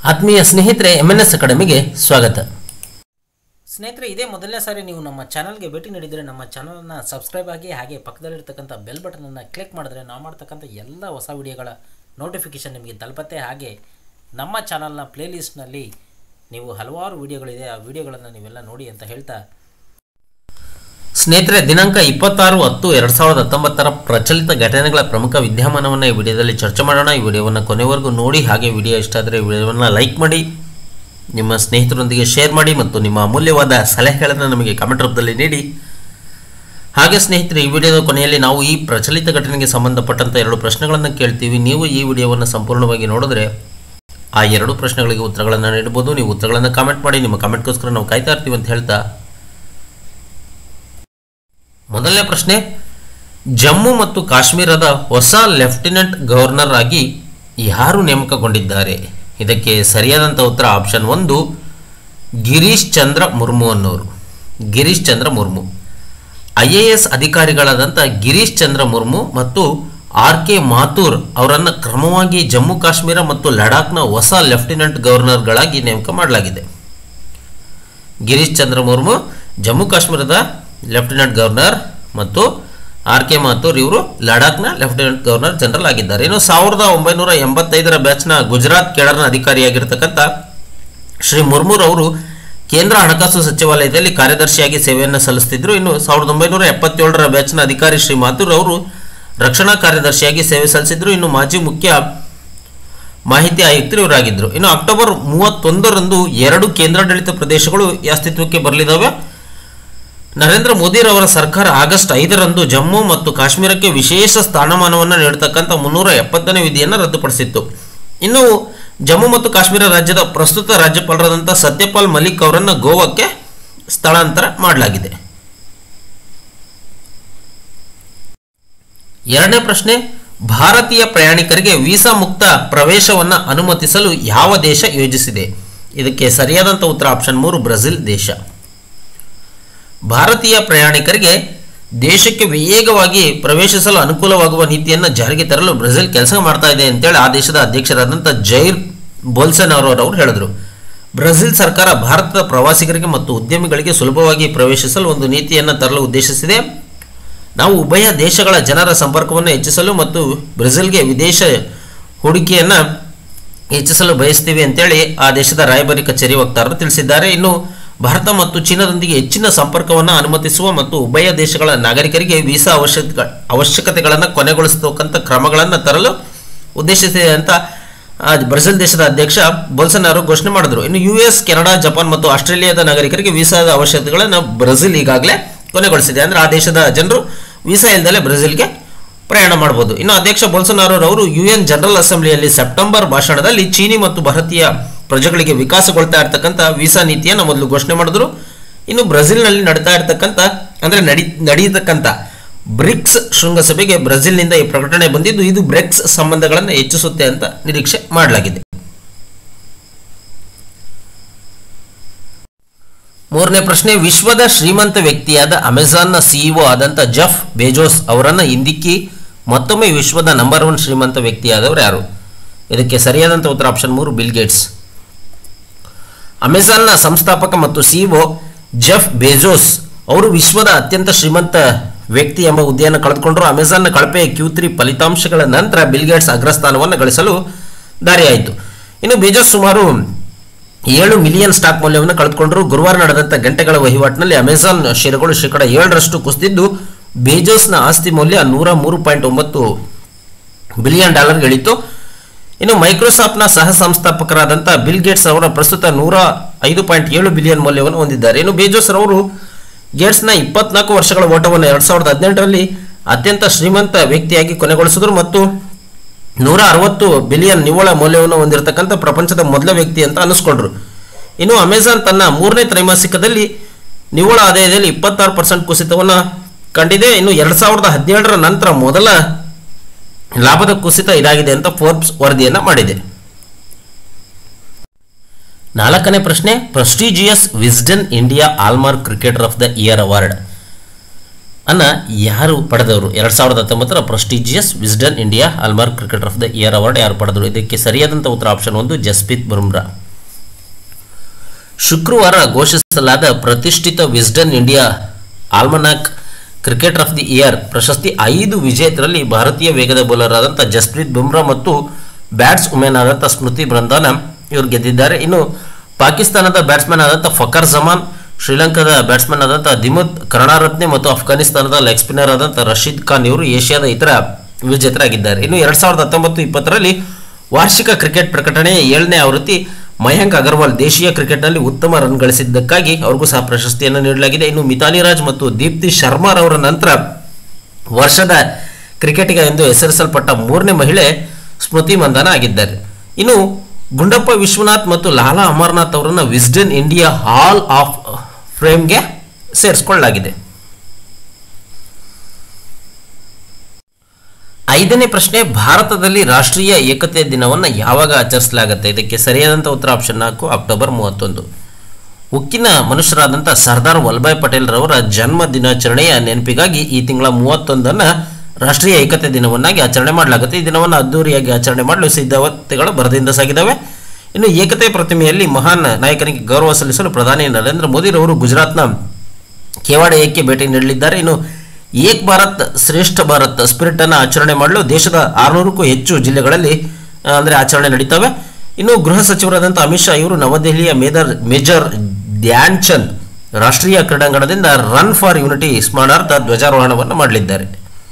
ಆತ್ಮೀಯ ಸ್ನೇಹಿತರೆ M N S ಅಕಾಡೆಮಿಗೆ ಸ್ವಾಗತ ಸ್ನೇಹಿತರೆ ಇದೇ ಮೊದಲನೇ ಸಾರಿ ನೀವು ನಮ್ಮ ಚಾನಲ್ಗೆ ಭೇಟಿ ನೀಡಿದರೆ ನಮ್ಮ ಚಾನಲನ್ನು ಸಬ್ಸ್ಕ್ರೈಬ್ ಆಗಿ ಹಾಗೆ ಪಕ್ಕದಲ್ಲಿರ್ತಕ್ಕಂಥ ಬೆಲ್ ಬಟನನ್ನು ಕ್ಲಿಕ್ ಮಾಡಿದ್ರೆ ನಾವು ಮಾಡ್ತಕ್ಕಂಥ ಎಲ್ಲ ಹೊಸ ವಿಡಿಯೋಗಳ ನೋಟಿಫಿಕೇಷನ್ ನಿಮಗೆ ತಲುಪತ್ತೆ ಹಾಗೆ ನಮ್ಮ ಚಾನಲ್ನ ಪ್ಲೇಲಿಸ್ಟ್ನಲ್ಲಿ ನೀವು ಹಲವಾರು ವಿಡಿಯೋಗಳಿದೆ ಆ ವಿಡಿಯೋಗಳನ್ನು ನೀವೆಲ್ಲ ನೋಡಿ ಅಂತ ಹೇಳ್ತಾ ಸ್ನೇಹಿತರೆ ದಿನಾಂಕ ಇಪ್ಪತ್ತಾರು ಹತ್ತು ಎರಡು ಸಾವಿರದ ಹತ್ತೊಂಬತ್ತರ ಪ್ರಚಲಿತ ಘಟನೆಗಳ ಪ್ರಮುಖ ವಿದ್ಯಮಾನವನ್ನು ಈ ವಿಡಿಯೋದಲ್ಲಿ ಚರ್ಚೆ ಮಾಡೋಣ ಈ ವಿಡಿಯೋವನ್ನು ಕೊನೆವರೆಗೂ ನೋಡಿ ಹಾಗೆ ವಿಡಿಯೋ ಇಷ್ಟ ಆದರೆ ವಿಡಿಯೋವನ್ನು ಲೈಕ್ ಮಾಡಿ ನಿಮ್ಮ ಸ್ನೇಹಿತರೊಂದಿಗೆ ಶೇರ್ ಮಾಡಿ ಮತ್ತು ನಿಮ್ಮ ಅಮೂಲ್ಯವಾದ ಸಲಹೆಗಳನ್ನು ನಮಗೆ ಕಮೆಂಟ್ ರೂಪದಲ್ಲಿ ನೀಡಿ ಹಾಗೆ ಸ್ನೇಹಿತರೆ ಈ ವಿಡಿಯೋದ ಕೊನೆಯಲ್ಲಿ ನಾವು ಈ ಪ್ರಚಲಿತ ಘಟನೆಗೆ ಸಂಬಂಧಪಟ್ಟಂಥ ಎರಡು ಪ್ರಶ್ನೆಗಳನ್ನು ಕೇಳ್ತೀವಿ ನೀವು ಈ ವಿಡಿಯೋವನ್ನು ಸಂಪೂರ್ಣವಾಗಿ ನೋಡಿದ್ರೆ ಆ ಎರಡು ಪ್ರಶ್ನೆಗಳಿಗೆ ಉತ್ತರಗಳನ್ನು ನೀಡಬಹುದು ನೀವು ಉತ್ತರಗಳನ್ನು ಕಾಮೆಂಟ್ ಮಾಡಿ ನಿಮ್ಮ ಕಾಮೆಂಟ್ಗೋಸ್ಕರ ನಾವು ಕಾಯ್ತಾ ಇರ್ತೀವಿ ಅಂತ ಹೇಳ್ತಾ ಮೊದಲನೇ ಪ್ರಶ್ನೆ ಜಮ್ಮು ಮತ್ತು ಕಾಶ್ಮೀರದ ಹೊಸ ಲೆಫ್ಟಿನೆಂಟ್ ಗವರ್ನರ್ ಆಗಿ ಯಾರು ನೇಮಕಗೊಂಡಿದ್ದಾರೆ ಇದಕ್ಕೆ ಸರಿಯಾದಂಥ ಉತ್ತರ ಆಪ್ಷನ್ ಒಂದು ಗಿರೀಶ್ ಚಂದ್ರ ಮುರ್ಮು ಅನ್ನೋರು Girish Chandra Murmu I A S ಅಧಿಕಾರಿಗಳಾದಂಥ ಗಿರೀಶ್ ಚಂದ್ರ ಮುರ್ಮು ಮತ್ತು ಆರ್ ಕೆ ಮಾಥೂರ್ ಅವರನ್ನು ಕ್ರಮವಾಗಿ ಜಮ್ಮು ಕಾಶ್ಮೀರ ಮತ್ತು ಲಡಾಖ್ನ ಹೊಸ ಲೆಫ್ಟಿನೆಂಟ್ ಗವರ್ನರ್ಗಳಾಗಿ ನೇಮಕ ಮಾಡಲಾಗಿದೆ ಗಿರೀಶ್ ಚಂದ್ರ ಮುರ್ಮು ಜಮ್ಮು ಕಾಶ್ಮೀರದ ಲೆಫ್ಟಿನೆಂಟ್ ಗವರ್ನರ್ ಮತ್ತು ಆರ್ ಕೆ ಮಾಥೂರ್ ಇವರು ಲಡಾಖ್ನ ಲೆಫ್ಟಿನೆಂಟ್ ಗವರ್ನರ್ ಜನರಲ್ ಆಗಿದ್ದಾರೆ ಇನ್ನು ಸಾವಿರದ ಒಂಬೈನೂರ ಎಂಬತ್ತೈದರ ಬ್ಯಾಚ್ನ ಗುಜರಾತ್ ಕೇಡರ್ನ ಅಧಿಕಾರಿಯಾಗಿರ್ತಕ್ಕಂಥ ಶ್ರೀ ಮುರ್ಮುರ್ ಅವರು ಕೇಂದ್ರ ಹಣಕಾಸು ಸಚಿವಾಲಯದಲ್ಲಿ ಕಾರ್ಯದರ್ಶಿಯಾಗಿ ಸೇವೆಯನ್ನು ಸಲ್ಲಿಸುತ್ತಿದ್ದರು ಇನ್ನು ಸಾವಿರದ ಒಂಬೈನೂರ ಎಪ್ಪತ್ತೇಳರ ಬ್ಯಾಚ್ನ ಅಧಿಕಾರಿ ಶ್ರೀ ಮಾಥೂರ್ ಅವರು ರಕ್ಷಣಾ ಕಾರ್ಯದರ್ಶಿಯಾಗಿ ಸೇವೆ ಸಲ್ಲಿಸಿದ್ರು ಇನ್ನು ಮಾಜಿ ಮುಖ್ಯ ಮಾಹಿತಿ ಆಯುಕ್ತರು ಇವರಾಗಿದ್ದರು ಇನ್ನು ಅಕ್ಟೋಬರ್ ಮೂವತ್ತೊಂದರಂದು ಎರಡು ಕೇಂದ್ರಾಡಳಿತ ಪ್ರದೇಶಗಳು ಈ ಅಸ್ತಿತ್ವಕ್ಕೆ ಬರಲಿದ್ದಾವೆ ನರೇಂದ್ರ ಮೋದಿರವರ ಸರ್ಕಾರ ಆಗಸ್ಟ್ ಐದರಂದು ಜಮ್ಮು ಮತ್ತು ಕಾಶ್ಮೀರಕ್ಕೆ ವಿಶೇಷ ಸ್ಥಾನಮಾನವನ್ನು ನೀಡತಕ್ಕಂಥ ಮುನ್ನೂರ ಎಪ್ಪತ್ತನೇ ವಿಧಿಯನ್ನು ರದ್ದುಪಡಿಸಿತ್ತು ಇನ್ನು ಜಮ್ಮು ಮತ್ತು ಕಾಶ್ಮೀರ ರಾಜ್ಯದ ಪ್ರಸ್ತುತ ರಾಜ್ಯಪಾಲರಾದಂಥ ಸತ್ಯಪಾಲ್ ಮಲಿಕ್ ಅವರನ್ನು ಗೋವಾಕ್ಕೆ ಸ್ಥಳಾಂತರ ಮಾಡಲಾಗಿದೆ ಎರಡನೇ ಪ್ರಶ್ನೆ ಭಾರತೀಯ ಪ್ರಯಾಣಿಕರಿಗೆ ವೀಸಾ ಮುಕ್ತ ಪ್ರವೇಶವನ್ನು ಅನುಮತಿಸಲು ಯಾವ ದೇಶ ಯೋಜಿಸಿದೆ ಇದಕ್ಕೆ ಸರಿಯಾದಂಥ ಉತ್ತರ ಆಪ್ಷನ್ ಮೂರು ಬ್ರೆಜಿಲ್ ದೇಶ ಭಾರತೀಯ ಪ್ರಯಾಣಿಕರಿಗೆ ದೇಶಕ್ಕೆ ವೇಗವಾಗಿ ಪ್ರವೇಶಿಸಲು ಅನುಕೂಲವಾಗುವ ನೀತಿಯನ್ನು ಜಾರಿಗೆ ತರಲು ಬ್ರೆಜಿಲ್ ಕೆಲಸ ಮಾಡ್ತಾ ಇದೆ ಅಂತೇಳಿ ಆ ದೇಶದ ಅಧ್ಯಕ್ಷರಾದಂಥ ಜೈರ್ ಬೋಲ್ಸೆನಾರೋ ಅವರು ಹೇಳಿದರು ಬ್ರೆಜಿಲ್ ಸರ್ಕಾರ ಭಾರತದ ಪ್ರವಾಸಿಗರಿಗೆ ಮತ್ತು ಉದ್ಯಮಿಗಳಿಗೆ ಸುಲಭವಾಗಿ ಪ್ರವೇಶಿಸಲು ಒಂದು ನೀತಿಯನ್ನು ತರಲು ಉದ್ದೇಶಿಸಿದೆ ನಾವು ಉಭಯ ದೇಶಗಳ ಜನರ ಸಂಪರ್ಕವನ್ನು ಹೆಚ್ಚಿಸಲು ಮತ್ತು ಬ್ರೆಜಿಲ್ಗೆ ವಿದೇಶ ಹೂಡಿಕೆಯನ್ನು ಹೆಚ್ಚಿಸಲು ಬಯಸ್ತೀವಿ ಅಂತೇಳಿ ಆ ದೇಶದ ರಾಯಭಾರಿ ಕಚೇರಿ ವಕ್ತಾರರು ತಿಳಿಸಿದ್ದಾರೆ ಇನ್ನು ಭಾರತ ಮತ್ತು ಚೀನಾದೊಂದಿಗೆ ಹೆಚ್ಚಿನ ಸಂಪರ್ಕವನ್ನು ಅನುಮತಿಸುವ ಮತ್ತು ಉಭಯ ದೇಶಗಳ ನಾಗರಿಕರಿಗೆ ವೀಸಾ ಅವಶ್ಯಕ ಅವಶ್ಯಕತೆಗಳನ್ನು ಕೊನೆಗೊಳಿಸತಕ್ಕಂಥ ಕ್ರಮಗಳನ್ನು ತರಲು ಉದ್ದೇಶಿಸಿದೆ ಅಂತ ಆ ಬ್ರೆಜಿಲ್ ದೇಶದ ಅಧ್ಯಕ್ಷ ಬೋಲ್ಸನಾರು ಘೋಷಣೆ ಮಾಡಿದರು ಇನ್ನು ಯು ಎಸ್ ಕೆನಡಾ ಜಪಾನ್ ಮತ್ತು ಆಸ್ಟ್ರೇಲಿಯಾದ ನಾಗರಿಕರಿಗೆ ವೀಸಾದ ಅವಶ್ಯಕತೆಗಳನ್ನು ಬ್ರೆಜಿಲ್ ಈಗಾಗಲೇ ಕೊನೆಗೊಳಿಸಿದೆ ಅಂದರೆ ಆ ದೇಶದ ಜನರು ವೀಸಾ ಇಲ್ಲದಲೇ ಬ್ರೆಜಿಲ್ಗೆ ಪ್ರಯಾಣ ಮಾಡಬಹುದು ಇನ್ನು ಅಧ್ಯಕ್ಷ ಬೋಲ್ಸನಾರೋ ಅವರು ಯು ಎನ್ ಜನರಲ್ ಅಸೆಂಬ್ಲಿಯಲ್ಲಿ ಸೆಪ್ಟೆಂಬರ್ ಭಾಷಣದಲ್ಲಿ ಚೀನಿ ಮತ್ತು ಭಾರತೀಯ ಪ್ರಜೆಗಳಿಗೆ ವಿಕಾಸಗೊಳ್ತಾ ಇರತಕ್ಕಂಥ ವೀಸಾ ನೀತಿಯನ್ನು ಮೊದಲು ಘೋಷಣೆ ಮಾಡಿದ್ರು ಇನ್ನು ಬ್ರೆಜಿಲ್ನಲ್ಲಿ ನಡೀತಾ ಇರತಕ್ಕಂಥ ಅಂದರೆ ನಡಿ ನಡೆಯತಕ್ಕಂಥ ಬ್ರಿಕ್ಸ್ ಶೃಂಗಸಭೆಗೆ ಬ್ರೆಜಿಲ್ನಿಂದ ಈ ಪ್ರಕಟಣೆ ಬಂದಿದ್ದು ಇದು ಬ್ರಿಕ್ಸ್ ಸಂಬಂಧಗಳನ್ನು ಹೆಚ್ಚಿಸುತ್ತೆ ಅಂತ ನಿರೀಕ್ಷೆ ಮಾಡಲಾಗಿದೆ ಮೂರನೇ ಪ್ರಶ್ನೆ ವಿಶ್ವದ ಶ್ರೀಮಂತ ವ್ಯಕ್ತಿಯಾದ ಅಮೆಜಾನ್ನ ಸಿಇಒ ಆದಂಥ ಜಫ್ ಬೇಜೋಸ್ ಅವರನ್ನು ಹಿಂದಿಕ್ಕಿ ಮತ್ತೊಮ್ಮೆ ವಿಶ್ವದ ನಂಬರ್ ಒನ್ ಶ್ರೀಮಂತ ವ್ಯಕ್ತಿಯಾದವರು ಯಾರು ಇದಕ್ಕೆ ಸರಿಯಾದಂಥ ಉತ್ತರ ಆಪ್ಷನ್ ಮೂರು ಬಿಲ್ ಗೇಟ್ಸ್ ಅಮೆಜಾನ್ನ ಸಂಸ್ಥಾಪಕ ಮತ್ತು ಸಿಇಒ ಜೆಫ್ ಬೇಜೋಸ್ ಅವರು ವಿಶ್ವದ ಅತ್ಯಂತ ಶ್ರೀಮಂತ ವ್ಯಕ್ತಿ ಎಂಬ ಹುದ್ದೆಯನ್ನು ಕಳೆದುಕೊಂಡರು ಅಮೆಜಾನ್ನ ಕಳಪೆ ಕ್ಯೂ ತ್ರೀ ಫಲಿತಾಂಶಗಳ ನಂತರ ಬಿಲ್ ಗೇಟ್ಸ್ ಅಗ್ರಸ್ಥಾನವನ್ನು ಗಳಿಸಲು ದಾರಿಯಾಯಿತು ಇನ್ನು ಬೇಜೋಸ್ ಸುಮಾರು ಏಳು ಮಿಲಿಯನ್ ಸ್ಟಾಕ್ ಮೌಲ್ಯವನ್ನು ಕಳೆದುಕೊಂಡರು ಗುರುವಾರ ನಡೆದಂಥ ಗಂಟೆಗಳ ವಹಿವಾಟಿನಲ್ಲಿ ಅಮೆಜಾನ್ ಷೇರುಗಳು ಶೇಕಡ ಏಳರಷ್ಟು ಕುಸಿದಿದ್ದು ಬೇಜೋಸ್ನ ಆಸ್ತಿ ಮೌಲ್ಯ ನೂರ ಮೂರು ಪಾಯಿಂಟ್ ಒಂಬತ್ತು ಬಿಲಿಯನ್ ಡಾಲರ್ಗೆ ಇಳಿತು ಇನ್ನು ಮೈಕ್ರೋಸಾಫ್ಟ್ನ ಸಹ ಸಂಸ್ಥಾಪಕರಾದಂಥ ಬಿಲ್ ಗೇಟ್ಸ್ ಅವರ ಪ್ರಸ್ತುತ ನೂರ ಐದು ಪಾಯಿಂಟ್ ಏಳು ಬಿಲಿಯನ್ ಮೌಲ್ಯವನ್ನು ಹೊಂದಿದ್ದಾರೆ ಇನ್ನು ಬೇಜೋಸ್ ರವರು ಗೇಟ್ಸ್ನ ಇಪ್ಪತ್ನಾಲ್ಕು ವರ್ಷಗಳ ಓಟವನ್ನು ಎರಡು ಸಾವಿರದ ಹದಿನೆಂಟರಲ್ಲಿ ಅತ್ಯಂತ ಶ್ರೀಮಂತ ವ್ಯಕ್ತಿಯಾಗಿ ಕೊನೆಗೊಳಿಸಿದರು ಮತ್ತು ನೂರ ಅರವತ್ತು ಬಿಲಿಯನ್ ನಿವ್ವಳ ಮೌಲ್ಯವನ್ನು ಹೊಂದಿರತಕ್ಕಂಥ ಪ್ರಪಂಚದ ಮೊದಲ ವ್ಯಕ್ತಿ ಅಂತ ಅನ್ನಿಸ್ಕೊಂಡ್ರು ಇನ್ನು ಅಮೆಜಾನ್ ತನ್ನ ಮೂರನೇ ತ್ರೈಮಾಸಿಕದಲ್ಲಿ ನಿವ್ವಳ ಆದಾಯದಲ್ಲಿ ಇಪ್ಪತ್ತಾರು ಪರ್ಸೆಂಟ್ ಕುಸಿತವನ್ನು ಕಂಡಿದೆ ಇನ್ನು ಎರಡು ಸಾವಿರದ ಹದಿನೇಳರ ನಂತರ ಮೊದಲ ಲಾಭದ ಕುಸಿತ ಇದಾಗಿದೆ ಅಂತ ಫೋರ್ಬ್ಸ್ ವರದಿಯನ್ನು ಮಾಡಿದೆ ನಾಲ್ಕನೇ ಪ್ರಶ್ನೆ prestigious Wisden India Almanack cricketer of the year award ಅನ್ನ ಯಾರು ಪಡೆದವರು ಎರಡು ಸಾವಿರದ ಹತ್ತೊಂಬತ್ತರ prestigious Wisden India Almanack cricketer of the year award ಯಾರು ಪಡೆದರು ಇದಕ್ಕೆ ಸರಿಯಾದಂಥ ಉತ್ತರ ಆಪ್ಷನ್ ಒಂದು ಜಸ್ಪ್ರೀತ್ ಬುಮ್ರಾ ಶುಕ್ರವಾರ ಘೋಷಿಸಲಾದ ಪ್ರತಿಷ್ಠಿತ Wisden India Almanack cricketer of the year ಪ್ರಶಸ್ತಿ ಐದು ವಿಜೇತರಲ್ಲಿ ಭಾರತೀಯ ವೇಗದ ಬೌಲರ್ ಆದಂಥ ಜಸ್ಪ್ರೀತ್ ಬುಮ್ರಾ ಮತ್ತು ಬ್ಯಾಟ್ಸ್ ವುಮೆನ್ ಆದಂಥ ಸ್ಮೃತಿ ಬೃಂದಾನ ಇವರು ಗೆದ್ದಿದ್ದಾರೆ ಇನ್ನು ಪಾಕಿಸ್ತಾನದ ಬ್ಯಾಟ್ಸ್ಮನ್ ಆದಂಥ ಫಕರ್ ಜಮಾನ್ ಶ್ರೀಲಂಕಾದ ಬ್ಯಾಟ್ಸ್ಮನ್ ಆದಂಥ ದಿಮುತ್ ಕರುಣಾರತ್ನೆ ಮತ್ತು ಅಫ್ಘಾನಿಸ್ತಾನದ ಲೆಗ್ ಸ್ಪಿನ್ನರ್ ಆದಂಥ ರಶೀದ್ ಖಾನ್ ಇವರು ಏಷ್ಯಾದ ಇತರ ವಿಜೇತರಾಗಿದ್ದಾರೆ ಇನ್ನು ಎರಡ್ ಸಾವಿರದ ಹತ್ತೊಂಬತ್ತು ಇಪ್ಪತ್ತರಲ್ಲಿ ವಾರ್ಷಿಕ ಕ್ರಿಕೆಟ್ ಪ್ರಕಟಣೆಯ ಏಳನೇ ಆವೃತ್ತಿ ಮಯಾಂಕ್ ಅಗರ್ವಾಲ್ ದೇಶೀಯ ಕ್ರಿಕೆಟ್ನಲ್ಲಿ ಉತ್ತಮ ರನ್ ಗಳಿಸಿದ್ದಕ್ಕಾಗಿ ಅವ್ರಿಗೂ ಸಹ ಪ್ರಶಸ್ತಿಯನ್ನು ನೀಡಲಾಗಿದೆ ಇನ್ನು ಮಿತಾಲಿ ರಾಜ್ ಮತ್ತು ದೀಪ್ತಿ ಶರ್ಮಾರ್ ಅವರ ನಂತರ ವರ್ಷದ ಕ್ರಿಕೆಟಿಗ ಎಂದು ಹೆಸರಿಸಲ್ಪಟ್ಟ ಮೂರನೇ ಮಹಿಳೆ ಸ್ಮೃತಿ ಮಂದಾನ ಆಗಿದ್ದಾರೆ ಇನ್ನು ಗುಂಡಪ್ಪ ವಿಶ್ವನಾಥ್ ಮತ್ತು ಲಾಲಾ ಅಮರ್ನಾಥ್ ಅವರನ್ನು ವಿಸ್ಡನ್ ಇಂಡಿಯಾ ಹಾಲ್ ಆಫ್ ಫ್ರೇಮ್ಗೆ ಸೇರಿಸಿಕೊಳ್ಳಲಾಗಿದೆ ಐದನೇ ಪ್ರಶ್ನೆ ಭಾರತದಲ್ಲಿ ರಾಷ್ಟ್ರೀಯ ಏಕತೆ ದಿನವನ್ನು ಯಾವಾಗ ಆಚರಿಸಲಾಗುತ್ತೆ ಇದಕ್ಕೆ ಸರಿಯಾದಂಥ ಉತ್ತರ ಆಪ್ಷನ್ ನಾಲ್ಕು ಅಕ್ಟೋಬರ್ ಮೂವತ್ತೊಂದು ಉಕ್ಕಿನ ಮನುಷ್ಯರಾದಂಥ ಸರ್ದಾರ್ ವಲ್ಲಭಾಯ್ ಪಟೇಲ್ ರವರ ಜನ್ಮ ದಿನಾಚರಣೆಯ ನೆನಪಿಗಾಗಿ ಈ ತಿಂಗಳ ಮೂವತ್ತೊಂದನ್ನು ರಾಷ್ಟ್ರೀಯ ಏಕತೆ ದಿನವನ್ನಾಗಿ ಆಚರಣೆ ಮಾಡಲಾಗುತ್ತೆ ಈ ದಿನವನ್ನು ಅದ್ದೂರಿಯಾಗಿ ಆಚರಣೆ ಮಾಡಲು ಸಿದ್ಧತೆಗಳು ಭರದಿಂದ ಸಾಗಿದ್ದಾವೆ ಇನ್ನು ಏಕತೆ ಪ್ರತಿಮೆಯಲ್ಲಿ ಮಹಾನ್ ನಾಯಕನಿಗೆ ಗೌರವ ಸಲ್ಲಿಸಲು ಪ್ರಧಾನಿ ನರೇಂದ್ರ ಮೋದಿರವರು ಗುಜರಾತ್ನ ಕೆವಾಡಿಯಕ್ಕೆ ಭೇಟಿ ನೀಡಲಿದ್ದಾರೆ ಇನ್ನು ಏಕ್ ಭಾರತ್ ಶ್ರೇಷ್ಠ ಭಾರತ್ ಸ್ಪಿರಿಟ್ ಅನ್ನು ಆಚರಣೆ ಮಾಡಲು ದೇಶದ ಆರುನೂರಕ್ಕೂ ಹೆಚ್ಚು ಜಿಲ್ಲೆಗಳಲ್ಲಿ ಆ, ಅಂದ್ರೆ ಆಚರಣೆ ನಡೀತವೆ ಇನ್ನು ಗೃಹ ಸಚಿವರಾದಂಥ ಅಮಿತ್ ಶಾ ಇವರು ನವದೆಹಲಿಯ ಮೇದರ್ ಮೇಜರ್ ಧ್ಯಾನ್ ಚಂದ್ ರಾಷ್ಟ್ರೀಯ ಕ್ರೀಡಾಂಗಣದಿಂದ ರನ್ ಫಾರ್ ಯುನಿಟಿ ಸ್ಮರಣಾರ್ಥ ಧ್ವಜಾರೋಹಣವನ್ನು ಮಾಡಲಿದ್ದಾರೆ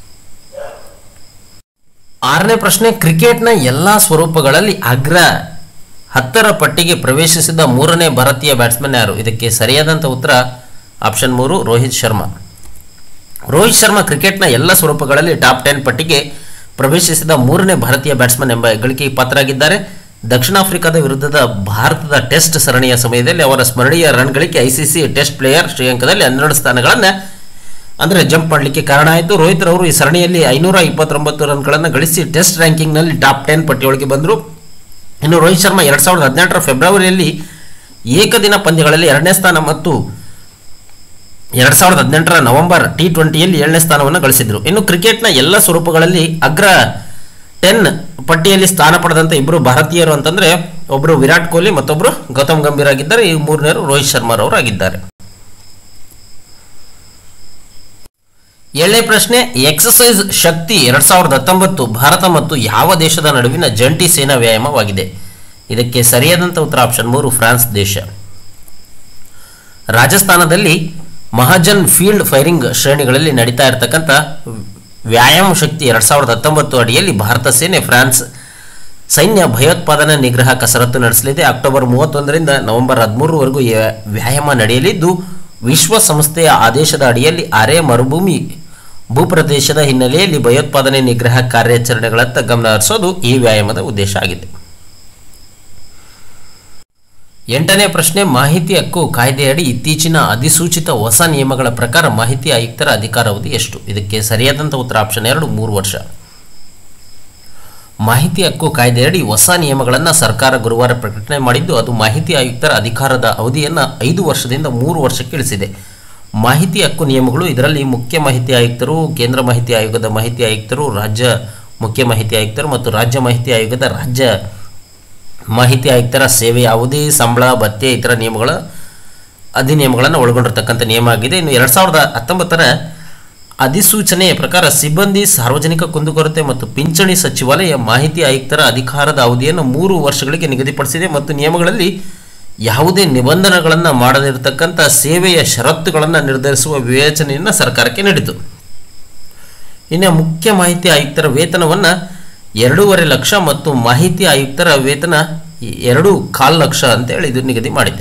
ಆರನೇ ಪ್ರಶ್ನೆ ಕ್ರಿಕೆಟ್ನ ಎಲ್ಲ ಸ್ವರೂಪಗಳಲ್ಲಿ ಅಗ್ರ ಹತ್ತರ ಪಟ್ಟಿಗೆ ಪ್ರವೇಶಿಸಿದ ಮೂರನೇ ಭಾರತೀಯ ಬ್ಯಾಟ್ಸ್ಮನ್ ಯಾರು ಇದಕ್ಕೆ ಸರಿಯಾದಂಥ ಉತ್ತರ ಆಪ್ಷನ್ ಮೂರು ರೋಹಿತ್ ಶರ್ಮಾ ರೋಹಿತ್ ಶರ್ಮಾ ಕ್ರಿಕೆಟ್ನ ಎಲ್ಲ ಸ್ವರೂಪಗಳಲ್ಲಿ ಟಾಪ್ ಟೆನ್ ಪಟ್ಟಿಗೆ ಪ್ರವೇಶಿಸಿದ ಮೂರನೇ ಭಾರತೀಯ ಬ್ಯಾಟ್ಸ್ಮನ್ ಎಂಬ ಹೆಗ್ಗಳಿಕೆಗೆ ಪಾತ್ರರಾಗಿದ್ದಾರೆ ದಕ್ಷಿಣ ಆಫ್ರಿಕಾದ ವಿರುದ್ಧದ ಭಾರತದ ಟೆಸ್ಟ್ ಸರಣಿಯ ಸಮಯದಲ್ಲಿ ಅವರ ಸ್ಮರಣೀಯ ರನ್ ಗಳಿಕೆ ಐಸಿಸಿ ಟೆಸ್ಟ್ ಪ್ಲೇಯರ್ ಶ್ರೇಯಾಂಕದಲ್ಲಿ ಹನ್ನೆರಡು ಸ್ಥಾನಗಳನ್ನು ಅಂದರೆ ಜಂಪ್ ಮಾಡಲಿಕ್ಕೆ ಕಾರಣ ಆಯಿತು ರೋಹಿತ್ ರವರು ಈ ಸರಣಿಯಲ್ಲಿ ಐನೂರ ಇಪ್ಪತ್ತೊಂಬತ್ತು ರನ್ಗಳನ್ನು ಗಳಿಸಿ ಟೆಸ್ಟ್ ರ್ಯಾಂಕಿಂಗ್ನಲ್ಲಿ ಟಾಪ್ ಟೆನ್ ಪಟ್ಟಿಯೊಳಗೆ ಬಂದರು ಇನ್ನು ರೋಹಿತ್ ಶರ್ಮಾ ಎರಡು ಸಾವಿರದ ಹದಿನೆಂಟರ ಫೆಬ್ರವರಿಯಲ್ಲಿ ಏಕದಿನ ಪಂದ್ಯಗಳಲ್ಲಿ ಎರಡನೇ ಸ್ಥಾನ ಮತ್ತು ಎರಡು ಸಾವಿರದ ಹದಿನೆಂಟರ ನವೆಂಬರ್ ಟಿ ಟ್ವೆಂಟಿಯಲ್ಲಿ ಏಳನೇ ಸ್ಥಾನವನ್ನು ಗಳಿಸಿದರು ಇನ್ನು ಕ್ರಿಕೆಟ್ನ ಎಲ್ಲ ಸ್ವರೂಪಗಳಲ್ಲಿ ಅಗ್ರ ಟೆನ್ ಪಟ್ಟಿಯಲ್ಲಿ ಸ್ಥಾನ ಪಡೆದಂಥ ಇಬ್ಬರು ಭಾರತೀಯರು ಅಂತಂದರೆ ಒಬ್ಬರು ವಿರಾಟ್ ಕೊಹ್ಲಿ ಮತ್ತೊಬ್ಬರು ಗೌತಮ್ ಗಂಭೀರ್ ಆಗಿದ್ದಾರೆ ಈ ಮೂರನೇರು ರೋಹಿತ್ ಶರ್ಮಾರವರು ಆಗಿದ್ದಾರೆ ಏಳನೇ ಪ್ರಶ್ನೆ ಎಕ್ಸಸೈಸ್ ಶಕ್ತಿ ಎರಡ್ ಸಾವಿರದ ಹತ್ತೊಂಬತ್ತು ಭಾರತ ಮತ್ತು ಯಾವ ದೇಶದ ನಡುವಿನ ಜಂಟಿ ಸೇನಾ ವ್ಯಾಯಾಮವಾಗಿದೆ ಇದಕ್ಕೆ ಸರಿಯಾದಂಥ ಉತ್ತರ ಆಪ್ಷನ್ ಮೂರು ಫ್ರಾನ್ಸ್ ದೇಶ ರಾಜಸ್ಥಾನದಲ್ಲಿ ಮಹಾಜನ್ ಫೀಲ್ಡ್ ಫೈರಿಂಗ್ ಶ್ರೇಣಿಗಳಲ್ಲಿ ನಡೀತಾ ಇರತಕ್ಕಂಥ ವ್ಯಾಯಾಮ ಶಕ್ತಿ ಎರಡ್ ಸಾವಿರದ ಹತ್ತೊಂಬತ್ತು ಅಡಿಯಲ್ಲಿ ಭಾರತ ಸೇನೆ ಫ್ರಾನ್ಸ್ ಸೈನ್ಯ ಭಯೋತ್ಪಾದನಾ ನಿಗ್ರಹ ಕಸರತ್ತು ನಡೆಸಲಿದೆ ಅಕ್ಟೋಬರ್ ಮೂವತ್ತೊಂದರಿಂದ ನವೆಂಬರ್ ಹದಿಮೂರವರೆಗೂ ಈ ವ್ಯಾಯಾಮ ನಡೆಯಲಿದ್ದು ವಿಶ್ವಸಂಸ್ಥೆಯ ಆದೇಶದ ಅಡಿಯಲ್ಲಿ ಅರೆ ಮರುಭೂಮಿ ಭೂಪ್ರದೇಶದ ಹಿನ್ನೆಲೆಯಲ್ಲಿ ಭಯೋತ್ಪಾದನೆ ನಿಗ್ರಹ ಕಾರ್ಯಾಚರಣೆಗಳತ್ತ ಗಮನ ಹರಿಸೋದು ಈ ವ್ಯಾಯಾಮದ ಉದ್ದೇಶ ಆಗಿದೆ ಎಂಟನೇ ಪ್ರಶ್ನೆ ಮಾಹಿತಿ ಹಕ್ಕು ಕಾಯ್ದೆಯಡಿ ಇತ್ತೀಚಿನ ಅಧಿಸೂಚಿತ ಹೊಸ ನಿಯಮಗಳ ಪ್ರಕಾರ ಮಾಹಿತಿ ಆಯುಕ್ತರ ಅಧಿಕಾರಾವಧಿ ಎಷ್ಟು ಇದಕ್ಕೆ ಸರಿಯಾದಂಥ ಉತ್ತರ ಆಪ್ಷನ್ ಎರಡು ಮೂರು ವರ್ಷ ಮಾಹಿತಿ ಹಕ್ಕು ಕಾಯ್ದೆಯಡಿ ಹೊಸ ನಿಯಮಗಳನ್ನು ಸರ್ಕಾರ ಗುರುವಾರ ಪ್ರಕಟಣೆ ಮಾಡಿದ್ದು ಅದು ಮಾಹಿತಿ ಆಯುಕ್ತರ ಅಧಿಕಾರದ ಅವಧಿಯನ್ನು ಐದು ವರ್ಷದಿಂದ ಮೂರು ವರ್ಷಕ್ಕೆ ಇಳಿಸಿದೆ ಮಾಹಿತಿ ಹಕ್ಕು ನಿಯಮಗಳು ಇದರಲ್ಲಿ ಮುಖ್ಯ ಮಾಹಿತಿ ಆಯುಕ್ತರು ಕೇಂದ್ರ ಮಾಹಿತಿ ಆಯೋಗದ ಮಾಹಿತಿ ಆಯುಕ್ತರು ರಾಜ್ಯ ಮುಖ್ಯ ಮಾಹಿತಿ ಆಯುಕ್ತರು ಮತ್ತು ರಾಜ್ಯ ಮಾಹಿತಿ ಆಯೋಗದ ರಾಜ್ಯ ಮಾಹಿತಿ ಆಯುಕ್ತರ ಸೇವೆಯ ಅವಧಿ ಸಂಬಳ ಭತ್ಯೆ ಇತರ ನಿಯಮಗಳ ಅಧಿನಿಯಮಗಳನ್ನು ಒಳಗೊಂಡಿರ್ತಕ್ಕಂಥ ನಿಯಮ ಆಗಿದೆ ಇನ್ನು ಎರಡು ಸಾವಿರದ ಹತ್ತೊಂಬತ್ತರ ಅಧಿಸೂಚನೆಯ ಪ್ರಕಾರ ಸಿಬ್ಬಂದಿ ಸಾರ್ವಜನಿಕ ಕುಂದುಕೊರತೆ ಮತ್ತು ಪಿಂಚಣಿ ಸಚಿವಾಲಯ ಮಾಹಿತಿ ಆಯುಕ್ತರ ಅಧಿಕಾರದ ಅವಧಿಯನ್ನು ಮೂರು ವರ್ಷಗಳಿಗೆ ನಿಗದಿಪಡಿಸಿದೆ ಮತ್ತು ನಿಯಮಗಳಲ್ಲಿ ಯಾವುದೇ ನಿಬಂಧನೆಗಳನ್ನು ಮಾಡದಿರತಕ್ಕಂಥ ಸೇವೆಯ ಷರತ್ತುಗಳನ್ನು ನಿರ್ಧರಿಸುವ ವಿವೇಚನೆಯನ್ನು ಸರ್ಕಾರಕ್ಕೆ ನೀಡಿತು ಇನ್ನು ಮುಖ್ಯ ಮಾಹಿತಿ ಆಯುಕ್ತರ ವೇತನವನ್ನು ಎರಡೂವರೆ ಲಕ್ಷ ಮತ್ತು ಮಾಹಿತಿ ಆಯುಕ್ತರ ವೇತನ ಎರಡು ಕಾಲು ಲಕ್ಷ ಅಂತೇಳಿ ಇದು ನಿಗದಿ ಮಾಡಿದೆ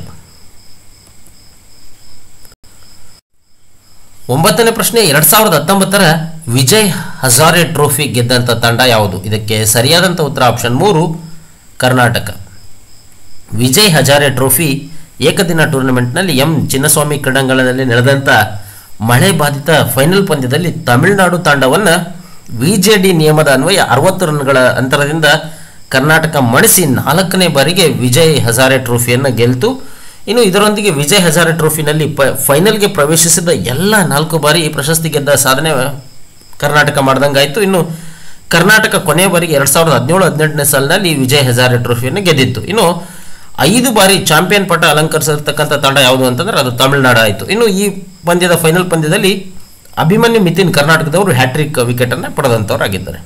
ಒಂಬತ್ತನೇ ಪ್ರಶ್ನೆ ಎರಡ್ ಸಾವಿರದ ಹತ್ತೊಂಬತ್ತರ ವಿಜಯ್ ಹಜಾರೆ ಟ್ರೋಫಿ ಗೆದ್ದಂಥ ತಂಡ ಯಾವುದು ಇದಕ್ಕೆ ಸರಿಯಾದಂಥ ಉತ್ತರ ಆಪ್ಷನ್ ಮೂರು ಕರ್ನಾಟಕ ವಿಜಯ್ ಹಜಾರೆ ಟ್ರೋಫಿ ಏಕದಿನ ಟೂರ್ನಮೆಂಟ್ನಲ್ಲಿ ಎಂ ಚಿನ್ನಸ್ವಾಮಿ ಕ್ರೀಡಾಂಗಣದಲ್ಲಿ ನಡೆದಂಥ ಮಳೆ ಬಾಧಿತ ಫೈನಲ್ ಪಂದ್ಯದಲ್ಲಿ ತಮಿಳುನಾಡು ತಂಡವನ್ನು ವಿಜೆಡಿ ನಿಯಮದ ಅನ್ವಯ ಅರವತ್ತು ರನ್ಗಳ ಅಂತರದಿಂದ ಕರ್ನಾಟಕ ಮಣಿಸಿ ನಾಲ್ಕನೇ ಬಾರಿಗೆ ವಿಜಯ್ ಹಜಾರೆ ಟ್ರೋಫಿಯನ್ನು ಗೆಲ್ತು ಇನ್ನು ಇದರೊಂದಿಗೆ ವಿಜಯ್ ಹಜಾರೆ ಟ್ರೋಫಿನಲ್ಲಿ ಪ ಫೈನಲ್ಗೆ ಪ್ರವೇಶಿಸಿದ ಎಲ್ಲ ನಾಲ್ಕು ಬಾರಿ ಪ್ರಶಸ್ತಿ ಗೆದ್ದ ಸಾಧನೆ ಕರ್ನಾಟಕ ಮಾಡ್ದಂಗಾಯಿತು ಇನ್ನು ಕರ್ನಾಟಕ ಕೊನೆಯ ಬಾರಿಗೆ ಎರಡು ಸಾವಿರದ ಹದಿನೇಳು ಹದಿನೆಂಟನೇ ಸಾಲಿನಲ್ಲಿ ವಿಜಯ್ ಹಜಾರೆ ಟ್ರೋಫಿಯನ್ನು ಗೆದ್ದಿತ್ತು ಇನ್ನು ಐದು ಬಾರಿ ಚಾಂಪಿಯನ್ ಪಟ್ಟ ಅಲಂಕರಿಸಿರ್ತಕ್ಕಂಥ ತಂಡ ಯಾವುದು ಅಂತಂದ್ರೆ ಅದು ತಮಿಳುನಾಡು ಆಯಿತು ಇನ್ನು ಈ ಪಂದ್ಯದ ಫೈನಲ್ ಪಂದ್ಯದಲ್ಲಿ ಅಭಿಮನ್ಯು ಮಿತಿನ್ ಕರ್ನಾಟಕದವರು ಹ್ಯಾಟ್ರಿಕ್ ವಿಕೆಟನ್ನು ಪಡೆದಂಥವರಾಗಿದ್ದಾರೆ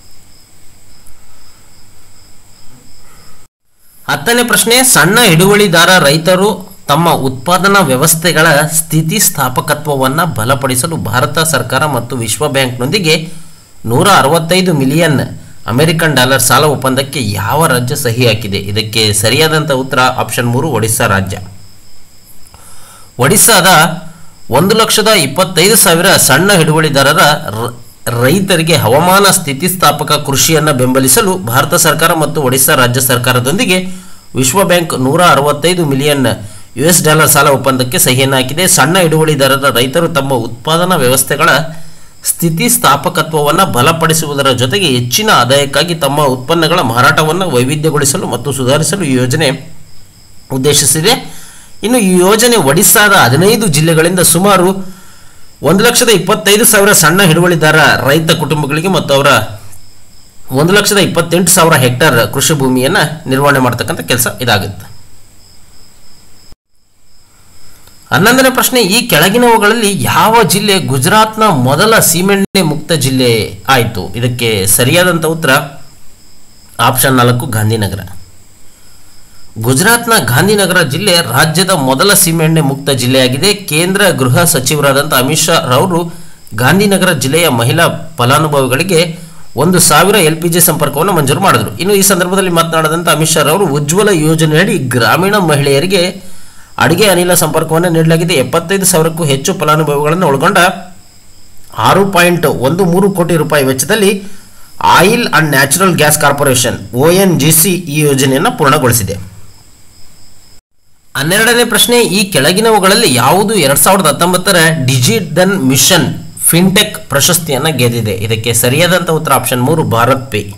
ಹತ್ತನೇ ಪ್ರಶ್ನೆ ಸಣ್ಣ ಹಿಡುವಳಿದಾರ ರೈತರು ತಮ್ಮ ಉತ್ಪಾದನಾ ವ್ಯವಸ್ಥೆಗಳ ಸ್ಥಿತಿಸ್ಥಾಪಕತ್ವವನ್ನು ಬಲಪಡಿಸಲು ಭಾರತ ಸರ್ಕಾರ ಮತ್ತು ವಿಶ್ವ ಬ್ಯಾಂಕ್ನೊಂದಿಗೆ ನೂರ ಅರವತ್ತೈದು ಮಿಲಿಯನ್ ಅಮೆರಿಕನ್ ಡಾಲರ್ ಸಾಲ ಒಪ್ಪಂದಕ್ಕೆ ಯಾವ ರಾಜ್ಯ ಸಹಿ ಹಾಕಿದೆ ಇದಕ್ಕೆ ಸರಿಯಾದಂಥ ಉತ್ತರ ಆಪ್ಷನ್ ಮೂರು ಒಡಿಸ್ಸಾ ರಾಜ್ಯ ಒಡಿಸ್ಸಾದ ಒಂದು ಲಕ್ಷದ ಇಪ್ಪತ್ತೈದು ಸಾವಿರ ಸಣ್ಣ ಹಿಡುವಳಿದಾರರ ರ- ರೈತರಿಗೆ ಹವಾಮಾನ ಸ್ಥಿತಿಸ್ಥಾಪಕ ಕೃಷಿಯನ್ನು ಬೆಂಬಲಿಸಲು ಭಾರತ ಸರ್ಕಾರ ಮತ್ತು ಒಡಿಸ್ಸಾ ರಾಜ್ಯ ಸರ್ಕಾರದೊಂದಿಗೆ ವಿಶ್ವ ಬ್ಯಾಂಕ್ ನೂರ ಅರವತ್ತೈದು ಮಿಲಿಯನ್ ಯು ಎಸ್ ಡಾಲರ್ ಸಾಲ ಒಪ್ಪಂದಕ್ಕೆ ಸಹಿಯನ್ನು ಹಾಕಿದೆ ಸಣ್ಣ ಹಿಡುವಳಿದಾರರ ರೈತರು ತಮ್ಮ ಉತ್ಪಾದನಾ ವ್ಯವಸ್ಥೆಗಳ ಸ್ಥಿತಿಸ್ಥಾಪಕತ್ವವನ್ನು ಬಲಪಡಿಸುವುದರ ಜೊತೆಗೆ ಹೆಚ್ಚಿನ ಆದಾಯಕ್ಕಾಗಿ ತಮ್ಮ ಉತ್ಪನ್ನಗಳ ಮಾರಾಟವನ್ನು ವೈವಿಧ್ಯಗೊಳಿಸಲು ಮತ್ತು ಸುಧಾರಿಸಲು ಈ ಯೋಜನೆ ಉದ್ದೇಶಿಸಿದೆ ಇನ್ನು ಈ ಯೋಜನೆ ಒಡಿಸ್ಸಾದ ಹದಿನೈದು ಜಿಲ್ಲೆಗಳಿಂದ ಸುಮಾರು ಒಂದು ಲಕ್ಷದ ಇಪ್ಪತ್ತೈದು ಸಾವಿರ ಸಣ್ಣ ಹಿಡುವಳಿದಾರ ರೈತ ಕುಟುಂಬಗಳಿಗೆ ಮತ್ತು ಅವರ ಒಂದು ಲಕ್ಷದ ಇಪ್ಪತ್ತೆಂಟು ಸಾವಿರ ಹೆಕ್ಟರ್ ಕೃಷಿ ಭೂಮಿಯನ್ನು ನಿರ್ವಹಣೆ ಮಾಡ್ತಕ್ಕಂಥ ಕೆಲಸ ಇದಾಗುತ್ತೆ ಹನ್ನೊಂದನೇ ಪ್ರಶ್ನೆ ಈ ಕೆಳಗಿನವುಗಳಲ್ಲಿ ಯಾವ ಜಿಲ್ಲೆ ಗುಜರಾತ್ನ ಮೊದಲ ಸೀಮೆಣ್ಣೆ ಮುಕ್ತ ಜಿಲ್ಲೆ ಆಯಿತು ಇದಕ್ಕೆ ಸರಿಯಾದಂಥ ಉತ್ತರ ಆಪ್ಷನ್ ನಾಲ್ಕು ಗಾಂಧಿನಗರ ಗುಜರಾತ್ನ ಗಾಂಧಿನಗರ ಜಿಲ್ಲೆ ರಾಜ್ಯದ ಮೊದಲ ಸೀಮೆಎಣ್ಣೆ ಮುಕ್ತ ಜಿಲ್ಲೆಯಾಗಿದೆ ಕೇಂದ್ರ ಗೃಹ ಸಚಿವರಾದಂಥ ಅಮಿತ್ ಶಾ ರವರು ಗಾಂಧಿನಗರ ಜಿಲ್ಲೆಯ ಮಹಿಳಾ ಫಲಾನುಭವಿಗಳಿಗೆ ಒಂದು ಸಾವಿರ ಎಲ್ ಪಿ ಜಿ ಸಂಪರ್ಕವನ್ನು ಮಂಜೂರು ಮಾಡಿದರು ಇನ್ನು ಈ ಸಂದರ್ಭದಲ್ಲಿ ಮಾತನಾಡಿದಂಥ ಅಮಿತ್ ಶಾ ರವರು ಉಜ್ವಲ ಯೋಜನೆಯಡಿ ಗ್ರಾಮೀಣ ಮಹಿಳೆಯರಿಗೆ ಅಡುಗೆ ಅನಿಲ ಸಂಪರ್ಕವನ್ನು ನೀಡಲಾಗಿದೆ ಎಪ್ಪತ್ತೈದು ಸಾವಿರಕ್ಕೂ ಹೆಚ್ಚು ಫಲಾನುಭವಿಗಳನ್ನು ಒಳಗೊಂಡ ಆರು ಪಾಯಿಂಟ್ ಒಂದು ಮೂರು ಕೋಟಿ ರೂಪಾಯಿ ವೆಚ್ಚದಲ್ಲಿ oil and natural gas corporation O N G C ಈ ಯೋಜನೆಯನ್ನು ಪೂರ್ಣಗೊಳಿಸಿದೆ ಹನ್ನೆರಡನೇ ಪ್ರಶ್ನೆ ಈ ಕೆಳಗಿನವುಗಳಲ್ಲಿ ಯಾವುದು ಎರಡ್ ಸಾವಿರದ ಹತ್ತೊಂಬತ್ತರ ಡಿಜಿಟನ್ ಮಿಷನ್ ಫಿನ್ಟೆಕ್ ಪ್ರಶಸ್ತಿಯನ್ನು ಗೆದ್ದಿದೆ ಇದಕ್ಕೆ ಸರಿಯಾದಂಥ ಉತ್ತರ ಆಪ್ಷನ್ ಮೂರು ಭಾರತ್ ಪೇ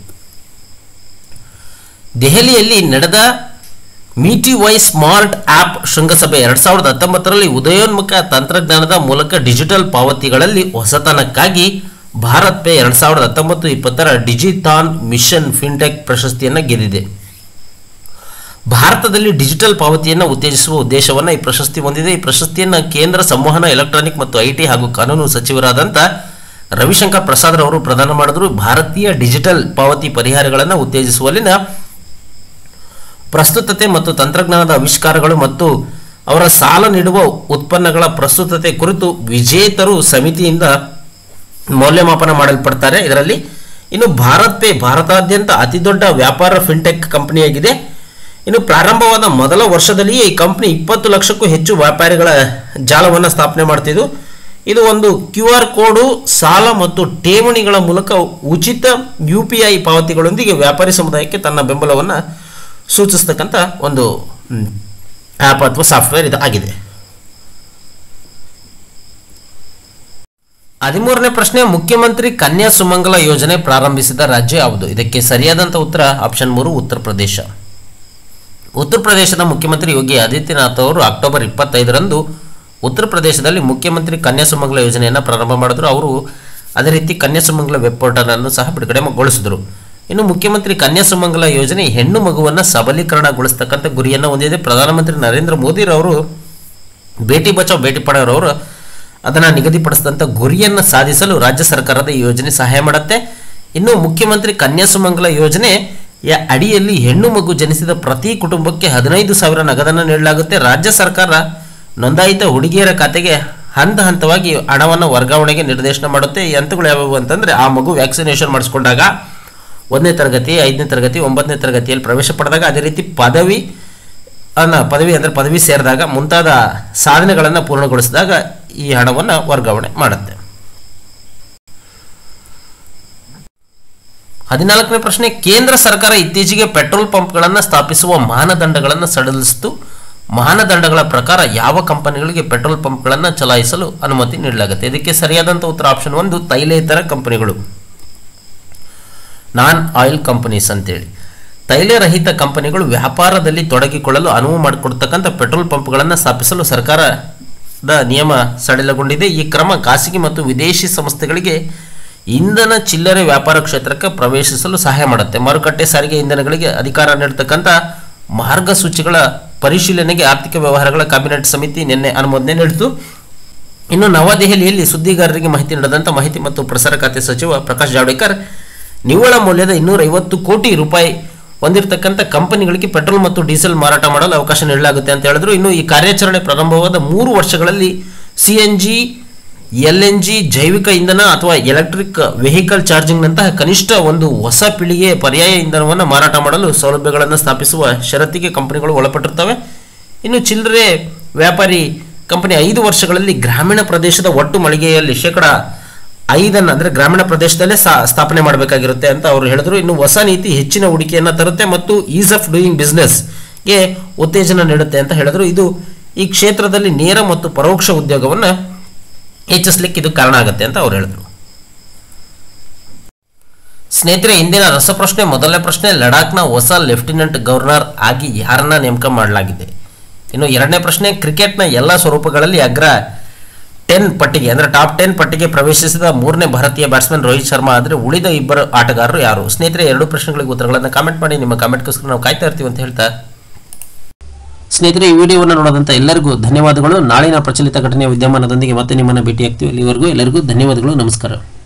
ದೆಹಲಿಯಲ್ಲಿ ನಡೆದ ಮೀಟಿ ವೈ ಸ್ಮಾರ್ಟ್ ಆಪ್ ಶೃಂಗಸಭೆ ಎರಡ್ ಸಾವಿರದ ಹತ್ತೊಂಬತ್ತರಲ್ಲಿ ಉದಯೋನ್ಮುಖ ತಂತ್ರಜ್ಞಾನದ ಮೂಲಕ ಡಿಜಿಟಲ್ ಪಾವತಿಗಳಲ್ಲಿ ಹೊಸತನಕ್ಕಾಗಿ ಭಾರತ್ ಪೇ ಎರಡ್ ಸಾವಿರದ ಹತ್ತೊಂಬತ್ತು ಇಪ್ಪತ್ತರ ಡಿಜಿಥಾನ್ ಮಿಷನ್ ಫಿನ್ಟೆಕ್ ಪ್ರಶಸ್ತಿಯನ್ನು ಗೆದ್ದಿದೆ ಭಾರತದಲ್ಲಿ ಡಿಜಿಟಲ್ ಪಾವತಿಯನ್ನು ಉತ್ತೇಜಿಸುವ ಉದ್ದೇಶವನ್ನು ಈ ಪ್ರಶಸ್ತಿ ಹೊಂದಿದೆ ಈ ಪ್ರಶಸ್ತಿಯನ್ನು ಕೇಂದ್ರ ಸಂವಹನ ಎಲೆಕ್ಟ್ರಾನಿಕ್ ಮತ್ತು ಐಟಿ ಹಾಗೂ ಕಾನೂನು ಸಚಿವರಾದಂಥ ರವಿಶಂಕರ್ ಪ್ರಸಾದ್ ರವರು ಪ್ರದಾನ ಮಾಡಿದ್ರು ಭಾರತೀಯ ಡಿಜಿಟಲ್ ಪಾವತಿ ಪರಿಹಾರಗಳನ್ನು ಉತ್ತೇಜಿಸುವಲ್ಲಿನ ಪ್ರಸ್ತುತತೆ ಮತ್ತು ತಂತ್ರಜ್ಞಾನದ ಆವಿಷ್ಕಾರಗಳು ಮತ್ತು ಅವರ ಸಾಲ ನೀಡುವ ಉತ್ಪನ್ನಗಳ ಪ್ರಸ್ತುತತೆ ಕುರಿತು ವಿಜೇತರು ಸಮಿತಿಯಿಂದ ಮೌಲ್ಯಮಾಪನ ಮಾಡಲ್ಪಡ್ತಾರೆ ಇದರಲ್ಲಿ ಇನ್ನು ಭಾರತ್ ಪೇ ಭಾರತಾದ್ಯಂತ ಅತಿದೊಡ್ಡ ವ್ಯಾಪಾರ ಫಿನ್ಟೆಕ್ ಕಂಪನಿಯಾಗಿದೆ ಇನ್ನು ಪ್ರಾರಂಭವಾದ ಮೊದಲ ವರ್ಷದಲ್ಲಿಯೇ ಈ ಕಂಪನಿ ಇಪ್ಪತ್ತು ಲಕ್ಷಕ್ಕೂ ಹೆಚ್ಚು ವ್ಯಾಪಾರಿಗಳ ಜಾಲವನ್ನು ಸ್ಥಾಪನೆ ಮಾಡ್ತಿದ್ದು ಇದು ಒಂದು ಕ್ಯೂ ಆರ್ ಕೋಡು ಸಾಲ ಮತ್ತು ಠೇವಣಿಗಳ ಮೂಲಕ ಉಚಿತ ಯು ಪಿ ಐ ಪಾವತಿಗಳೊಂದಿಗೆ ವ್ಯಾಪಾರಿ ಸಮುದಾಯಕ್ಕೆ ತನ್ನ ಬೆಂಬಲವನ್ನು ಸೂಚಿಸ್ತಕ್ಕಂಥ ಒಂದು ಆ್ಯಪ್ ಅಥವಾ ಸಾಫ್ಟ್ವೇರ್ ಇದು ಆಗಿದೆ ಹದಿಮೂರನೇ ಪ್ರಶ್ನೆ ಮುಖ್ಯಮಂತ್ರಿ ಕನ್ಯಾ ಸುಮಂಗಲ ಯೋಜನೆ ಪ್ರಾರಂಭಿಸಿದ ರಾಜ್ಯ ಯಾವುದು ಇದಕ್ಕೆ ಸರಿಯಾದಂಥ ಉತ್ತರ ಆಪ್ಷನ್ ಮೂರು ಉತ್ತರ ಪ್ರದೇಶ ಉತ್ತರ ಪ್ರದೇಶದ ಮುಖ್ಯಮಂತ್ರಿ ಯೋಗಿ ಆದಿತ್ಯನಾಥ್ ಅವರು ಅಕ್ಟೋಬರ್ ಇಪ್ಪತ್ತೈದರಂದು ಉತ್ತರ ಪ್ರದೇಶದಲ್ಲಿ ಮುಖ್ಯಮಂತ್ರಿ ಕನ್ಯಾ ಸುಮಂಗಲ ಯೋಜನೆಯನ್ನು ಪ್ರಾರಂಭ ಮಾಡಿದ್ರು ಅವರು ಅದೇ ರೀತಿ ಕನ್ಯಾ ಸುಮಂಗಲ ವೆಬ್ ಪೋರ್ಟಲ್ ಅನ್ನು ಸಹ ಬಿಡುಗಡೆಗೊಳಿಸಿದರು ಇನ್ನು ಮುಖ್ಯಮಂತ್ರಿ ಕನ್ಯಾ ಸುಮಂಗಲ ಯೋಜನೆ ಹೆಣ್ಣು ಮಗುವನ್ನು ಸಬಲೀಕರಣಗೊಳಿಸ್ತಕ್ಕಂಥ ಗುರಿಯನ್ನು ಹೊಂದಿದೆ ಪ್ರಧಾನಮಂತ್ರಿ ನರೇಂದ್ರ ಮೋದಿರವರು ಬೇಟಿ ಬಚಾವ್ ಬೇಟಿ ಪಡಾವ್ರವರು ಅದನ್ನು ನಿಗದಿಪಡಿಸಿದಂಥ ಗುರಿಯನ್ನು ಸಾಧಿಸಲು ರಾಜ್ಯ ಸರ್ಕಾರದ ಈ ಯೋಜನೆ ಸಹಾಯ ಮಾಡುತ್ತೆ ಇನ್ನು ಮುಖ್ಯಮಂತ್ರಿ ಕನ್ಯಾ ಸುಮಂಗಲ ಯೋಜನೆ ಯ ಅಡಿಯಲ್ಲಿ ಹೆಣ್ಣು ಮಗು ಜನಿಸಿದ ಪ್ರತಿ ಕುಟುಂಬಕ್ಕೆ ಹದಿನೈದು ಸಾವಿರ ನಗದನ್ನು ನೀಡಲಾಗುತ್ತೆ ರಾಜ್ಯ ಸರ್ಕಾರ ನೋಂದಾಯಿತ ಹುಡುಗಿಯರ ಖಾತೆಗೆ ಹಂತ ಹಂತವಾಗಿ ಹಣವನ್ನು ವರ್ಗಾವಣೆಗೆ ನಿರ್ದೇಶನ ಮಾಡುತ್ತೆ ಈ ಹಂತಗಳು ಯಾವುವು ಅಂತಂದರೆ ಆ ಮಗು ವ್ಯಾಕ್ಸಿನೇಷನ್ ಮಾಡಿಸ್ಕೊಂಡಾಗ ಒಂದನೇ ತರಗತಿ ಐದನೇ ತರಗತಿ ಒಂಬತ್ತನೇ ತರಗತಿಯಲ್ಲಿ ಪ್ರವೇಶ ಪಡೆದಾಗ ಅದೇ ರೀತಿ ಪದವಿ ಅನ್ನ ಪದವಿ ಅಂದರೆ ಪದವಿ ಸೇರಿದಾಗ ಮುಂತಾದ ಸಾಧನೆಗಳನ್ನು ಪೂರ್ಣಗೊಳಿಸಿದಾಗ ಈ ಹಣವನ್ನು ವರ್ಗಾವಣೆ ಮಾಡುತ್ತೆ ಹದಿನಾಲ್ಕನೇ ಪ್ರಶ್ನೆ ಕೇಂದ್ರ ಸರ್ಕಾರ ಇತ್ತೀಚೆಗೆ ಪೆಟ್ರೋಲ್ ಪಂಪ್ಗಳನ್ನು ಸ್ಥಾಪಿಸುವ ಮಾನದಂಡಗಳನ್ನು ಸಡಿಲಿಸಿತು ಮಾನದಂಡಗಳ ಪ್ರಕಾರ ಯಾವ ಕಂಪನಿಗಳಿಗೆ ಪೆಟ್ರೋಲ್ ಪಂಪ್ಗಳನ್ನು ಚಲಾಯಿಸಲು ಅನುಮತಿ ನೀಡಲಾಗುತ್ತೆ ಇದಕ್ಕೆ ಸರಿಯಾದಂಥ ಉತ್ತರ ಆಪ್ಷನ್ ಒಂದು ತೈಲೇತರ ಕಂಪನಿಗಳು ನಾನ್ ಆಯಿಲ್ ಕಂಪನೀಸ್ ಅಂತೇಳಿ ತೈಲರಹಿತ ಕಂಪನಿಗಳು ವ್ಯಾಪಾರದಲ್ಲಿ ತೊಡಗಿಕೊಳ್ಳಲು ಅನುವು ಮಾಡಿಕೊಡ್ತಕ್ಕಂಥ ಪೆಟ್ರೋಲ್ ಪಂಪ್ಗಳನ್ನು ಸ್ಥಾಪಿಸಲು ಸರ್ಕಾರದ ನಿಯಮ ಸಡಿಲಗೊಂಡಿದೆ ಈ ಕ್ರಮ ಖಾಸಗಿ ಮತ್ತು ವಿದೇಶಿ ಸಂಸ್ಥೆಗಳಿಗೆ ಇಂಧನ ಚಿಲ್ಲರೆ ವ್ಯಾಪಾರ ಕ್ಷೇತ್ರಕ್ಕೆ ಪ್ರವೇಶಿಸಲು ಸಹಾಯ ಮಾಡುತ್ತೆ ಮಾರುಕಟ್ಟೆ ಸಾರಿಗೆ ಇಂಧನಗಳಿಗೆ ಅಧಿಕಾರ ನೀಡತಕ್ಕಂಥ ಮಾರ್ಗಸೂಚಿಗಳ ಪರಿಶೀಲನೆಗೆ ಆರ್ಥಿಕ ವ್ಯವಹಾರಗಳ ಕ್ಯಾಬಿನೆಟ್ ಸಮಿತಿ ನಿನ್ನೆ ಅನುಮೋದನೆ ನೀಡಿತು ಇನ್ನು ನವದೆಹಲಿಯಲ್ಲಿ ಸುದ್ದಿಗಾರರಿಗೆ ಮಾಹಿತಿ ನೀಡಿದಂಥ ಮಾಹಿತಿ ಮತ್ತು ಪ್ರಸಾರ ಖಾತೆ ಸಚಿವ ಪ್ರಕಾಶ್ ಜಾವಡೇಕರ್ ನಿವ್ವಳ ಮೌಲ್ಯದ ಇನ್ನೂರ ಐವತ್ತು ಕೋಟಿ ರೂಪಾಯಿ ಹೊಂದಿರತಕ್ಕಂಥ ಕಂಪನಿಗಳಿಗೆ ಪೆಟ್ರೋಲ್ ಮತ್ತು ಡೀಸೆಲ್ ಮಾರಾಟ ಮಾಡಲು ಅವಕಾಶ ನೀಡಲಾಗುತ್ತೆ ಅಂತ ಹೇಳಿದ್ರು ಇನ್ನು ಈ ಕಾರ್ಯಾಚರಣೆ ಪ್ರಾರಂಭವಾದ ಮೂರು ವರ್ಷಗಳಲ್ಲಿ C N G L N G ಜೈವಿಕ ಇಂಧನ ಅಥವಾ ಎಲೆಕ್ಟ್ರಿಕ್ ವೆಹಿಕಲ್ ಚಾರ್ಜಿಂಗ್ನಂತಹ ಕನಿಷ್ಠ ಒಂದು ಹೊಸ ಪೀಳಿಗೆಯ ಪರ್ಯಾಯ ಇಂಧನವನ್ನು ಮಾರಾಟ ಮಾಡಲು ಸೌಲಭ್ಯಗಳನ್ನು ಸ್ಥಾಪಿಸುವ ಷರತ್ತಿಗೆ ಕಂಪನಿಗಳು ಒಳಪಟ್ಟಿರ್ತವೆ ಇನ್ನು ಚಿಲ್ಲರೆ ವ್ಯಾಪಾರಿ ಕಂಪನಿ ಐದು ವರ್ಷಗಳಲ್ಲಿ ಗ್ರಾಮೀಣ ಪ್ರದೇಶದ ಒಟ್ಟು ಮಳಿಗೆಯಲ್ಲಿ ಶೇಕಡ ಐದನ್ನು ಅಂದರೆ ಗ್ರಾಮೀಣ ಪ್ರದೇಶದಲ್ಲೇ ಸಾ- ಸ್ಥಾಪನೆ ಮಾಡಬೇಕಾಗಿರುತ್ತೆ ಅಂತ ಅವರು ಹೇಳಿದ್ರು ಇನ್ನು ಹೊಸ ನೀತಿ ಹೆಚ್ಚಿನ ಹೂಡಿಕೆಯನ್ನು ತರುತ್ತೆ ಮತ್ತು ಈಸ್ ಆಫ್ ಡೂಯಿಂಗ್ ಬಿಸ್ನೆಸ್ಗೆ ಉತ್ತೇಜನ ನೀಡುತ್ತೆ ಅಂತ ಹೇಳಿದ್ರು ಇದು ಈ ಕ್ಷೇತ್ರದಲ್ಲಿ ನೇರ ಮತ್ತು ಪರೋಕ್ಷ ಉದ್ಯೋಗವನ್ನು ಹೆಚ್ಚಿಸ್ಲಿಕ್ಕೆ ಇದು ಕಾರಣ ಆಗುತ್ತೆ ಅಂತ ಅವ್ರು ಹೇಳಿದ್ರು ಸ್ನೇಹಿತರೆ ಇಂದಿನ ರಸಪ್ರಶ್ನೆ ಮೊದಲನೇ ಪ್ರಶ್ನೆ ಲಡಾಖ್ನ ಹೊಸ ಲೆಫ್ಟಿನೆಂಟ್ ಗವರ್ನರ್ ಆಗಿ ಯಾರನ್ನ ನೇಮಕ ಮಾಡಲಾಗಿದೆ ಇನ್ನು ಎರಡನೇ ಪ್ರಶ್ನೆ ಕ್ರಿಕೆಟ್ನ ಎಲ್ಲ ಸ್ವರೂಪಗಳಲ್ಲಿ ಅಗ್ರ ಟೆನ್ ಪಟ್ಟಿಗೆ ಅಂದರೆ ಟಾಪ್ ಟೆನ್ ಪಟ್ಟಿಗೆ ಪ್ರವೇಶಿಸಿದ ಮೂರನೇ ಭಾರತೀಯ ಬ್ಯಾಟ್ಸ್ಮನ್ ರೋಹಿತ್ ಶರ್ಮಾ ಆದರೆ ಉಳಿದ ಇಬ್ಬರು ಆಟಗಾರರು ಯಾರು ಸ್ನೇಹಿತರೆ ಎರಡು ಪ್ರಶ್ನೆಗಳಿಗೆ ಉತ್ತರಗಳನ್ನು ಕಾಮೆಂಟ್ ಮಾಡಿ ನಿಮ್ಮ ಕಾಮೆಂಟ್ಗೋಸ್ಕರ ನಾವು ಕಾಯ್ತಾ ಇರ್ತೀವಿ ಅಂತ ಹೇಳ್ತಾ ಸ್ನೇಹಿತರೆ ಈ ವಿಡಿಯೋವನ್ನು ನೋಡೋದಂತ ಎಲ್ಲರಿಗೂ ಧನ್ಯವಾದಗಳು ನಾಳಿನ ಪ್ರಚಲಿತ ಘಟನೆಯ ವಿದ್ಯಮಾನದೊಂದಿಗೆ ಮತ್ತೆ ನಿಮ್ಮನ್ನು ಭೇಟಿಯಾಗ್ತೀವಿ ಅಲ್ಲಿವರೆಗೂ ಎಲ್ಲರಿಗೂ ಧನ್ಯವಾದಗಳು ನಮಸ್ಕಾರ